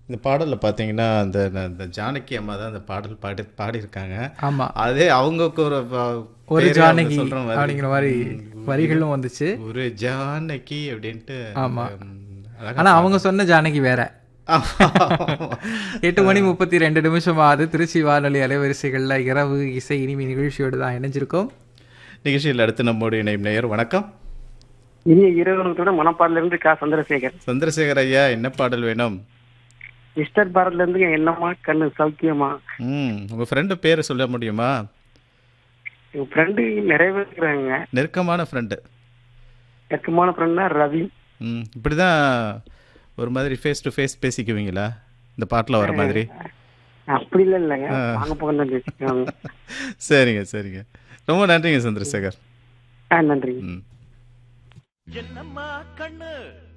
இந்த பாடலில் பார்த்தீங்கன்னா அந்த அந்த ஜானகி அம்மா தான் அந்த பாடல் பாடி பாடியிருக்காங்க ஆமா அதே அவங்களுக்கு ஒரு ப- ஒரு பேரே அவங்க ஜானகி சொல்ற மாதிரி. அப்படிங்கிற மாதிரி வரிகளும் வந்துச்சு ஒரு ஜானகி அப்படின்ட்டு ஆமா. ம், அழகா ஆனா அவங்க சொன்ன ஜானகி வேற ஆமா. எட்டு மணி முப்பத்தி ரெண்டு நிமிஷம் ஆகுது திருச்சி வானொலி அலைவரிசைகள்ல இரவு இசை இனிமை நிகழ்ச்சியோடு தான் இணைஞ்சிருக்கோம் நிகழ்ச்சியில் அடுத்து நம்மோடு இணையும் நேயர் வணக்கம் இனிய இரவுகளோட மணப்பாடுல இருந்து கா சந்திரசேகர் சந்திரசேகர் ஐயா என்ன பாடல் வேணும் மிஸ்டர் பாரத்ல இருந்து என்னம்மா கண்ணு சௌக்கியமா ம் உங்க ஃப்ரெண்டு பேரை சொல்ல முடியுமா எங்க ஃப்ரெண்டு நிறைய பேர் இருக்கிறாங்க நெருக்கமான ஃப்ரெண்டு நெருக்கமான ஃப்ரெண்ட்னா ரவி ம் இப்படி தான் ஒரு மாதிரி ஃபேஸ் டு ஃபேஸ் பேசிக்குவீங்களா இந்த பாட்டில் வர மாதிரி அப்படி இல்ல இல்லைங்க வாங்க போக தான் பேசிக்கோங்க சரிங்க சரிங்க ரொம்ப நன்றிங்க சந்திரசேகர் ஆ நன்றி ம் என்னம்மா கண்ணு